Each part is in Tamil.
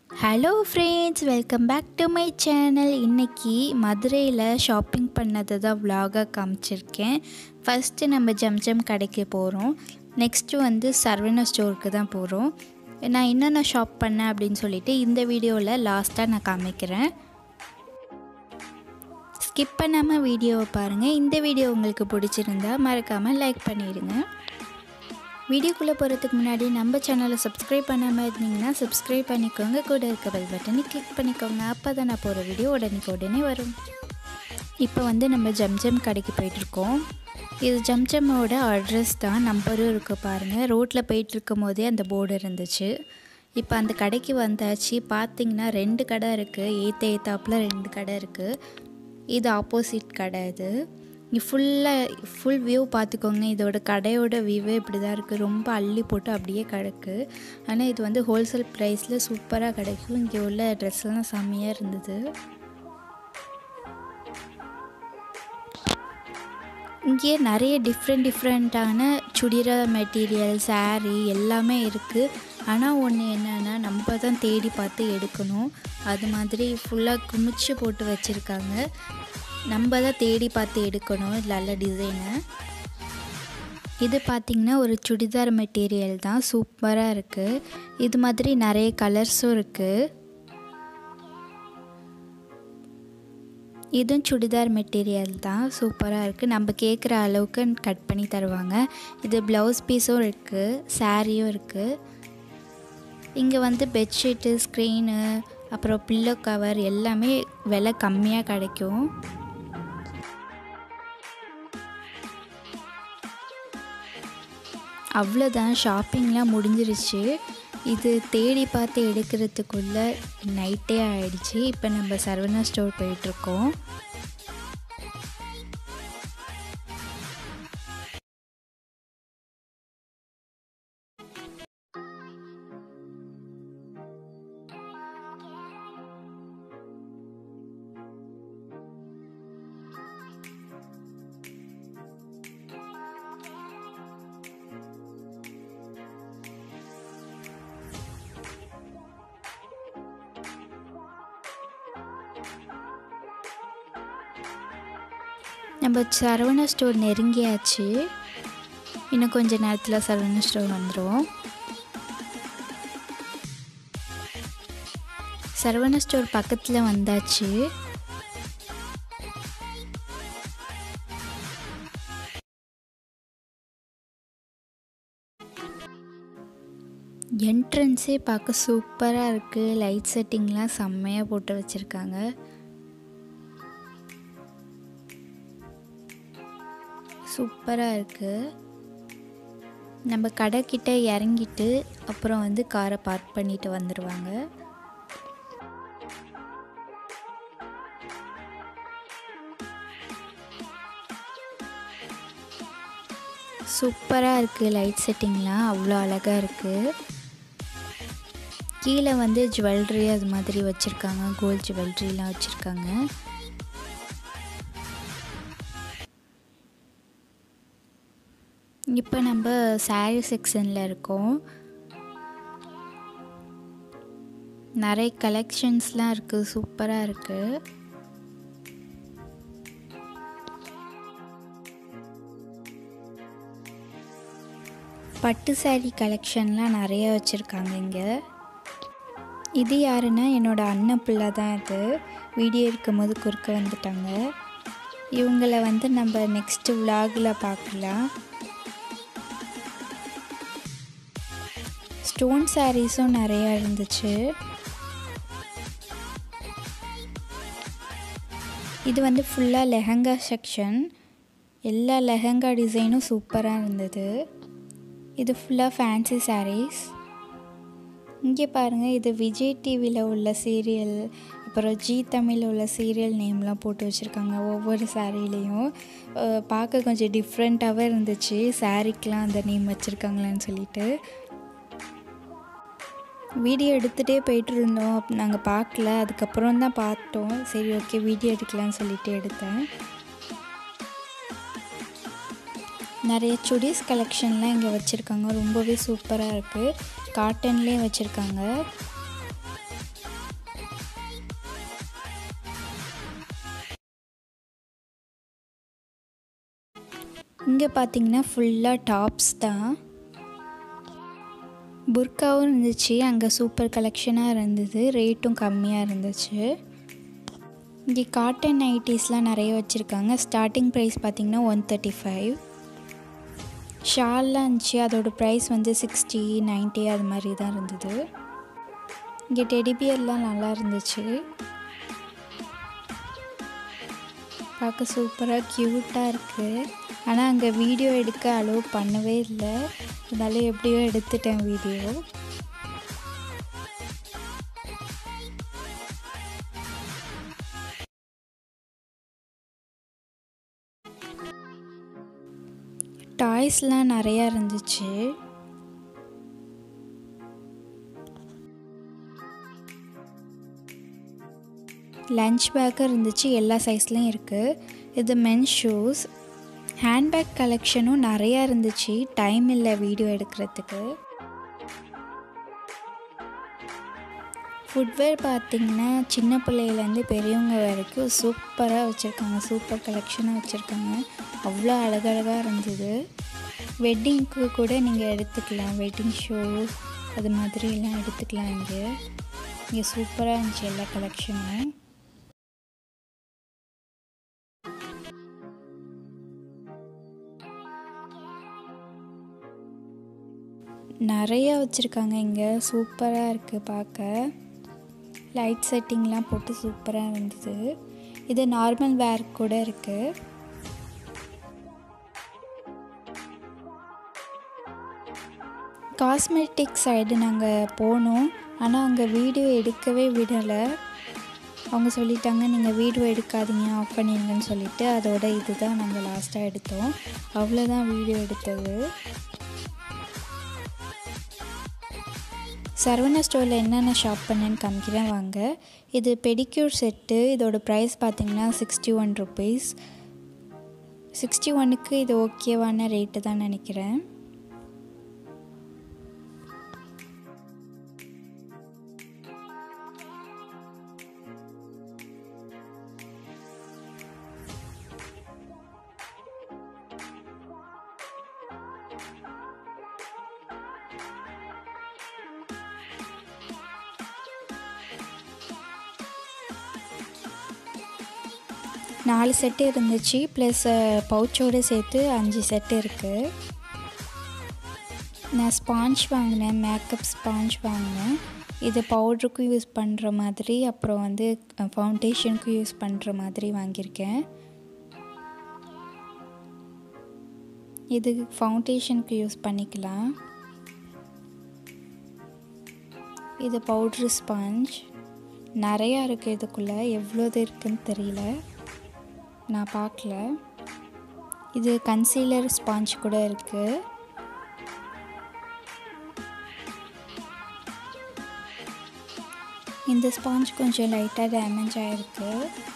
hello friends welcome back to my channel இன்றைக்கி மதுரையில் ஷாப்பிங் பண்ணதை தான் vlog-ஆ காமிச்சிருக்கேன் ஃபஸ்ட்டு நம்ம ஜம்ஜம் கடைக்கு போகிறோம் நெக்ஸ்ட்டு வந்து சரவணா ஸ்டோருக்கு தான் போகிறோம் நான் என்னென்ன ஷாப் பண்ணேன் அப்படின்னு சொல்லிட்டு இந்த வீடியோவில் லாஸ்ட்டாக நான் காமிக்கிறேன் ஸ்கிப் பண்ணாமல் வீடியோவை பாருங்கள் இந்த வீடியோ உங்களுக்கு பிடிச்சிருந்தா மறக்காமல் லைக் பண்ணிடுங்க வீடியோக்குள்ளே போகிறதுக்கு முன்னாடி நம்ம சேனலை சப்ஸ்கிரைப் பண்ணாமல் இருந்தீங்கன்னா சப்ஸ்கிரைப் பண்ணிக்கோங்க கூட இருக்க பெல் பட்டனை கிளிக் பண்ணிக்கோங்க அப்போ தான் நான் போகிற வீடியோ உடனே உடனே வரும் இப்போ வந்து நம்ம ஜம்ஜம் கடைக்கு போயிட்டுருக்கோம் இது ஜம்ஜம்மோட அட்ரஸ் தான் நம்பரும் இருக்குது பாருங்கள் ரோட்டில் போயிட்டுருக்கும் போதே அந்த போர்டு இருந்துச்சு இப்போ அந்த கடைக்கு வந்தாச்சு பார்த்தீங்கன்னா ரெண்டு கடை இருக்குது ஏற்ற ஏத்தாப்பில் ரெண்டு கடை இருக்குது இது ஆப்போசிட் கடை இது இங்கே ஃபுல்லாக ஃபுல் வியூ பார்த்துக்கோங்க இதோட கடையோட வியூவே இப்படி தான் இருக்குது ரொம்ப அள்ளி போட்டு அப்படியே கிடக்கு ஆனால் இது வந்து ஹோல்சேல் ப்ரைஸில் சூப்பராக கிடைக்கும் இங்கே உள்ள ட்ரெஸ்லாம் செம்மையாக இருந்தது இங்கே நிறைய டிஃப்ரெண்ட் டிஃப்ரெண்ட்டான சுடிதார் மெட்டீரியல் saree எல்லாமே இருக்குது ஆனால் ஒன்று என்னென்னா நம்ம தான் தேடி பார்த்து எடுக்கணும் அது மாதிரி ஃபுல்லாக குமிச்சு போட்டு வச்சுருக்காங்க நம்ம தான் தேடி பார்த்து எடுக்கணும் நல்ல டிசைனை இது பார்த்திங்கன்னா ஒரு சுடிதார் மெட்டீரியல் தான் சூப்பராக இருக்குது இது மாதிரி நிறைய கலர்ஸும் இருக்குது இதுவும் சுடிதார் மெட்டீரியல் தான் சூப்பராக இருக்குது நம்ம கேட்குற அளவுக்கு கட் பண்ணி தருவாங்க இது ப்ளவுஸ் பீஸும் இருக்குது சாரியும் இருக்குது இங்கே வந்து பெட்ஷீட்டு ஸ்க்ரீனு அப்புறம் பில்லோ கவர் எல்லாமே விலை கம்மியாக கிடைக்கும் அவ்வளோதான் ஷாப்பிங்லாம் முடிஞ்சிருச்சு இது தேடி பார்த்து எடுக்கிறதுக்குள்ளே நைட்டே ஆயிடுச்சு இப்போ நம்ம சரவணா ஸ்டோர் போயிட்டுருக்கோம் நம்ம சரவணா ஸ்டோர் நெருங்கியாச்சு இன்னும் கொஞ்ச நேரத்தில் சரவணா ஸ்டோர் வந்துடும் சரவணா ஸ்டோர் பக்கத்தில் வந்தாச்சு என்ட்ரன்ஸே பார்க்க சூப்பராக இருக்குது லைட் செட்டிங்லாம் செம்மையாக போட்டு வச்சுருக்காங்க சூப்பராக இருக்குது நம்ம கடைக்கிட்ட இறங்கிட்டு அப்புறம் வந்து காரை பார்க் பண்ணிட்டு வந்துடுவாங்க சூப்பராக இருக்குது லைட் செட்டிங்லாம் அவ்வளோ அழகாக இருக்குது கீழே வந்து ஜுவல்லரி அது மாதிரி வச்சுருக்காங்க கோல்ட் ஜுவல்லரிலாம் வச்சுருக்காங்க இப்போ நம்ம சாரீ செக்ஷனில் இருக்கோம் நிறைய கலெக்ஷன்ஸ்லாம் இருக்குது சூப்பராக இருக்குது பட்டு சாரீ கலெக்ஷன்லாம் நிறைய வச்சுருக்காங்க இங்கே இது யாருன்னா என்னோட அண்ணன் பிள்ளை தான் இது வீடியோ இருக்கும்போது குறுக்க வந்துட்டாங்க இவங்கள வந்து நம்ம நெக்ஸ்ட்டு விலாகில் பார்க்கலாம் ஸ்டோன் சாரீஸும் நிறையா இருந்துச்சு இது வந்து ஃபுல்லாக லெஹங்கா செக்ஷன் எல்லா லெஹங்கா டிசைனும் சூப்பராக இருந்தது இது ஃபுல்லாக ஃபேன்சி சாரீஸ் இங்கே பாருங்கள் இது விஜய் டிவியில் உள்ள சீரியல் அப்புறம் ஜி தமிழில் உள்ள சீரியல் நேம்லாம் போட்டு வச்சுருக்காங்க ஒவ்வொரு சாரீலேயும் பார்க்க கொஞ்சம் டிஃப்ரெண்ட்டாகவே இருந்துச்சு சாரீக்கெலாம் அந்த நேம் வச்சுருக்காங்களான்னு சொல்லிட்டு வீடியோ எடுத்துகிட்டே போயிட்டு இருந்தோம் நாங்கள் பார்க்கல அதுக்கப்புறம் தான் பார்த்தோம் சரி ஓகே வீடியோ எடுக்கலாம்னு சொல்லிட்டு எடுத்தேன் நிறைய சுடிஸ் கலெக்ஷன்லாம் இங்கே வச்சுருக்காங்க ரொம்பவே சூப்பராக இருக்குது காட்டன்லேயே வச்சுருக்காங்க இங்கே பார்த்தீங்கன்னா ஃபுல்லாக டாப்ஸ் தான் புர்காவும் இருந்துச்சு அங்கே சூப்பர் கலெக்ஷனாக இருந்தது ரேட்டும் கம்மியாக இருந்துச்சு இங்கே காட்டன் நைட்டிஸ்லாம் நிறைய வச்சுருக்காங்க ஸ்டார்டிங் ப்ரைஸ் பார்த்திங்கன்னா ஒன் தேர்ட்டி ஃபைவ் ஷால்லாம் இருந்துச்சு அதோடய ப்ரைஸ் வந்து சிக்ஸ்டி நைன்ட்டி அது மாதிரி தான் இருந்தது இங்கே டெடிபியர்லாம் நல்லா இருந்துச்சு பார்க்க சூப்பராக க்யூட்டாக இருக்குது ஆனால் அங்கே வீடியோ எடுக்க அலோவ் பண்ணவே இல்லை அதனால எப்படியோ எடுத்துட்டேன் வீடியோ டாய்ஸ்லாம் நிறையா இருந்துச்சு லஞ்ச் பேக்கும் இருந்துச்சு எல்லா சைஸ்லேயும் இருக்குது இது மென்ஸ் ஷூஸ் ஹேண்ட்பேக் கலெக்ஷனும் நிறையா இருந்துச்சு டைம் இல்லை வீடியோ எடுக்கிறதுக்கு ஃபுட்வேர் பார்த்திங்கன்னா சின்ன பிள்ளையிலேருந்து பெரியவங்க வரைக்கும் சூப்பராக வச்சுருக்காங்க சூப்பர் கலெக்ஷனாக வச்சுருக்காங்க அவ்வளோ அழகழகாக இருந்தது வெட்டிங்க்கு கூட நீங்கள் எடுத்துக்கலாம் வெட்டிங் ஷோ அது மாதிரிலாம் எடுத்துக்கலாம் இங்கே இங்கே சூப்பராக இருந்துச்சு எல்லா கலெக்ஷனும் நிறையா வச்சுருக்காங்க இங்கே சூப்பராக இருக்குது பார்க்க லைட் செட்டிங்லாம் போட்டு சூப்பராக இருந்தது இது நார்மல் வேர் கூட இருக்குது காஸ்மெட்டிக் சைடு நாங்கள் போனோம் ஆனால் அங்கே வீடியோ எடுக்கவே விடலை அவங்க சொல்லிட்டாங்க நீங்கள் வீடியோ எடுக்காதீங்க ஆஃப் பண்ணிடுங்கன்னு சொல்லிவிட்டு அதோட இது தான் நாங்கள் லாஸ்ட்டாக எடுத்தோம் அவ்வளோதான் வீடியோ எடுத்தது சரவணா ஸ்டோரில் என்னென்ன ஷாப் பண்ணேன்னு காமிக்கிறேன் வாங்க இது பெடிக்யூர் செட்டு இதோட ப்ரைஸ் பார்த்தீங்கன்னா சிக்ஸ்டி ஒன் ருபீஸ் சிக்ஸ்டி ஒனுக்கு இது ஓகேவான ரேட்டு தான் நினைக்கிறேன் நாலு செட்டு இருந்துச்சு ப்ளஸ் பவுச்சோடு சேர்த்து அஞ்சு செட்டு இருக்குது நான் ஸ்பாஞ்ச் வாங்கினேன் மேக்கப் ஸ்பாஞ்ச் வாங்கினேன் இது பவுட்ருக்கும் யூஸ் பண்ணுற மாதிரி அப்புறம் வந்து ஃபவுண்டேஷனுக்கும் யூஸ் பண்ணுற மாதிரி வாங்கியிருக்கேன் இது ஃபவுண்டேஷனுக்கு யூஸ் பண்ணிக்கலாம் இது பவுட்ரு ஸ்பாஞ்ச் நிறையா இருக்குது இதுக்குள்ளே எவ்வளோது இருக்குன்னு தெரியல நான் பார்க்கல இது கன்சீலர் ஸ்பாஞ்ச் கூட இருக்குது இந்த ஸ்பாஞ்ச் கொஞ்சம் லைட்டாக டேமேஜ் ஆகிருக்கு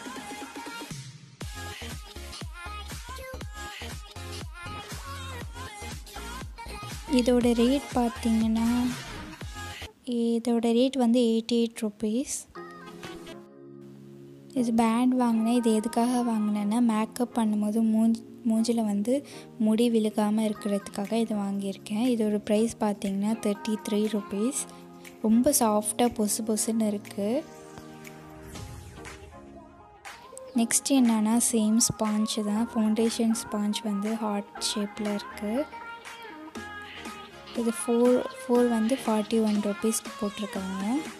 இதோட ரேட் பார்த்தீங்கன்னா இதோட ரேட் வந்து எயிட்டி எயிட் ருபீஸ் இது பேண்ட் வாங்கினேன் இது எதுக்காக வாங்கினேன்னா மேக்கப் பண்ணும்போது மூஞ்சி மூஞ்சில் வந்து முடி விழுகாமல் இருக்கிறதுக்காக இது வாங்கியிருக்கேன் இதோட ப்ரைஸ் பார்த்தீங்கன்னா தேர்ட்டி த்ரீ ருபீஸ் ரொம்ப சாஃப்டாக பொசு பொசுன்னு இருக்குது நெக்ஸ்ட் என்னன்னா சேம் ஸ்பாஞ்ச் தான் ஃபவுண்டேஷன் ஸ்பாஞ்ச் வந்து ஹார்ட் ஷேப்பில் இருக்குது இது ஃபோர் ஃபோர் வந்து ஃபார்ட்டி ஒன் ருபீஸ்க்கு போட்டிருக்காங்க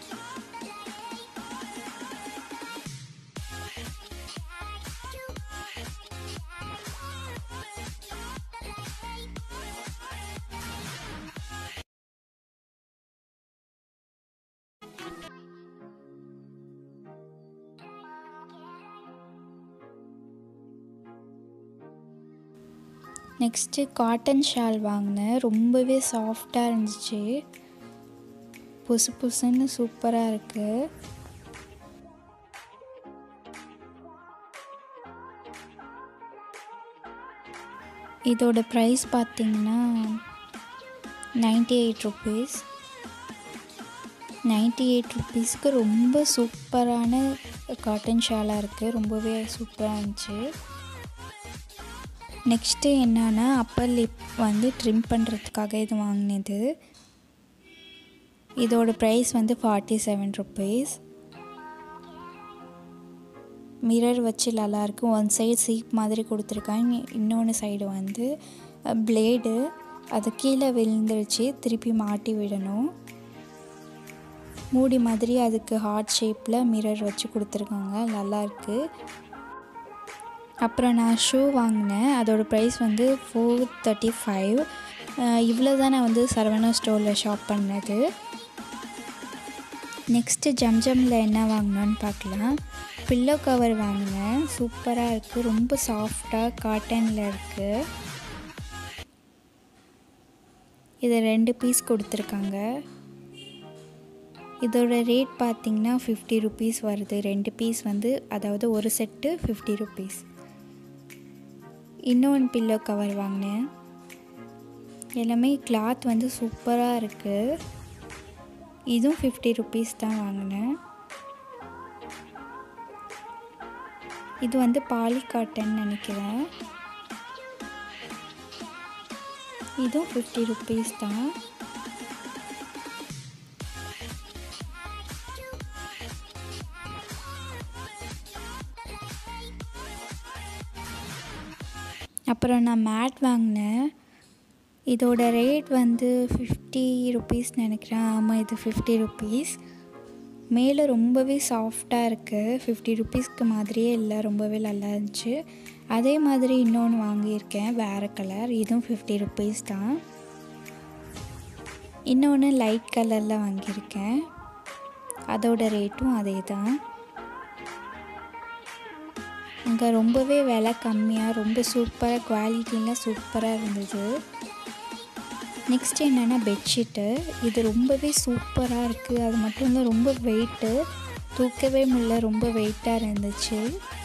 நெக்ஸ்ட்டு காட்டன் ஷால் வாங்கினேன் ரொம்பவே சாஃப்டாக இருந்துச்சு புசு புசுன்னு சூப்பராக இருக்குது இதோட ப்ரைஸ் பார்த்தீங்கன்னா ninety eight rupees ninety eight ருபீஸ்க்கு ரொம்ப சூப்பரான காட்டன் ஷாலாக இருக்குது ரொம்பவே சூப்பராக இருந்துச்சு நெக்ஸ்ட்டு என்னன்னா அப்பர் லிப் வந்து ட்ரிம் பண்ணுறதுக்காக இது வாங்கினது இதோட ப்ரைஸ் வந்து ஃபார்ட்டி செவன் ருபீஸ் மிரர் வச்சு நல்லாயிருக்கு ஒன் சைடு சீப் மாதிரி கொடுத்துருக்காங்க இன்னொன்று சைடு வந்து பிளேடு அது கீழே விழுந்துருச்சு திருப்பி மாட்டி விடணும் மூடி மாதிரி அதுக்கு ஹார்ட் ஷேப்பில் மிரர் வச்சு கொடுத்துருக்காங்க நல்லாயிருக்கு அப்புறம் நான் ஷூ வாங்கினேன் அதோடய ப்ரைஸ் வந்து ஃபோர் தேர்ட்டி ஃபைவ் இவ்வளோ தான் நான் வந்து சரவணா ஸ்டோரில் ஷாப் பண்ணது நெக்ஸ்ட்டு ஜம்ஜமில் என்ன வாங்கினோன்னு பார்க்கலாம் பில்லோ கவர் வாங்கினேன் சூப்பராக இருக்குது ரொம்ப சாஃப்டாக காட்டனில் இருக்குது இது ரெண்டு பீஸ் கொடுத்துருக்காங்க இதோட ரேட் பார்த்திங்கன்னா ஃபிஃப்டி ருபீஸ் வருது ரெண்டு பீஸ் வந்து அதாவது ஒரு செட்டு ஃபிஃப்டி ருபீஸ் இன்னொன்று பில்லோ கவர் வாங்கினேன் எல்லாமே கிளாத் வந்து சூப்பராக இருக்குது இதுவும் ஃபிஃப்டி ருபீஸ் தான் வாங்கினேன் இது வந்து பாலி காட்டன் நினைக்கிறேன் இதுவும் ஃபிஃப்டி ருபீஸ் தான் அப்புறம் நான் மேட் வாங்கினேன் இதோட ரேட் வந்து ஃபிஃப்டி ருபீஸ் நினைக்கிறேன் ஆமாம் இது ஃபிஃப்டி ருபீஸ் மேலே ரொம்பவே சாஃப்டாக இருக்குது ஃபிஃப்டி ருபீஸ்க்கு மாதிரியே இல்லை ரொம்பவே நல்லா இருந்துச்சு அதே மாதிரி இன்னொன்று வாங்கியிருக்கேன் வேறு கலர் இதுவும் ஃபிஃப்டி ருபீஸ் தான் இன்னொன்று லைட் கலரில் வாங்கியிருக்கேன் அதோட ரேட்டும் அதே தான் அங்கே ரொம்பவே விலை கம்மியாக ரொம்ப சூப்பராக குவாலிட்டிலாம் சூப்பராக இருந்தது நெக்ஸ்ட் என்னென்னா பெட்ஷீட்டு இது ரொம்பவே சூப்பராக இருக்குது அது மட்டும் இல்லை ரொம்ப வெயிட்டு தூக்கவே முடியல ரொம்ப வெயிட்டாக இருந்துச்சு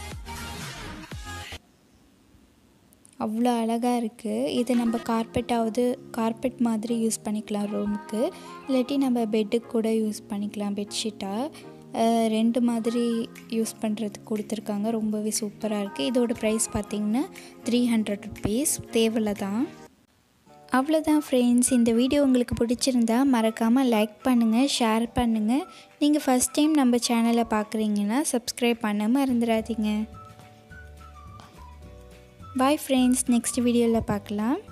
அவ்வளோ அழகாக இருக்குது இது நம்ம கார்பெட்டாவது கார்பெட் மாதிரி யூஸ் பண்ணிக்கலாம் ரூமுக்கு இல்லாட்டி நம்ம பெட்டுக்கு கூட யூஸ் பண்ணிக்கலாம் பெட்ஷீட்டாக ரெண்டு மாதிரி யூஸ் பண்ணுறதுக்கு கொடுத்துருக்காங்க ரொம்பவே சூப்பராக இருக்குது இதோட ப்ரைஸ் பார்த்திங்கன்னா த்ரீ ஹண்ட்ரட் ருபீஸ் தேவையில்ல தான் அவ்வளோதான் ஃப்ரெண்ட்ஸ் இந்த வீடியோ உங்களுக்கு பிடிச்சிருந்தா மறக்காமல் லைக் பண்ணுங்கள் ஷேர் பண்ணுங்கள் நீங்கள் ஃபஸ்ட் டைம் நம்ம சேனலை பார்க்குறீங்கன்னா சப்ஸ்கிரைப் பண்ண மறந்துடாதீங்க பாய் ஃப்ரெண்ட்ஸ் நெக்ஸ்ட் வீடியோவில் பார்க்கலாம்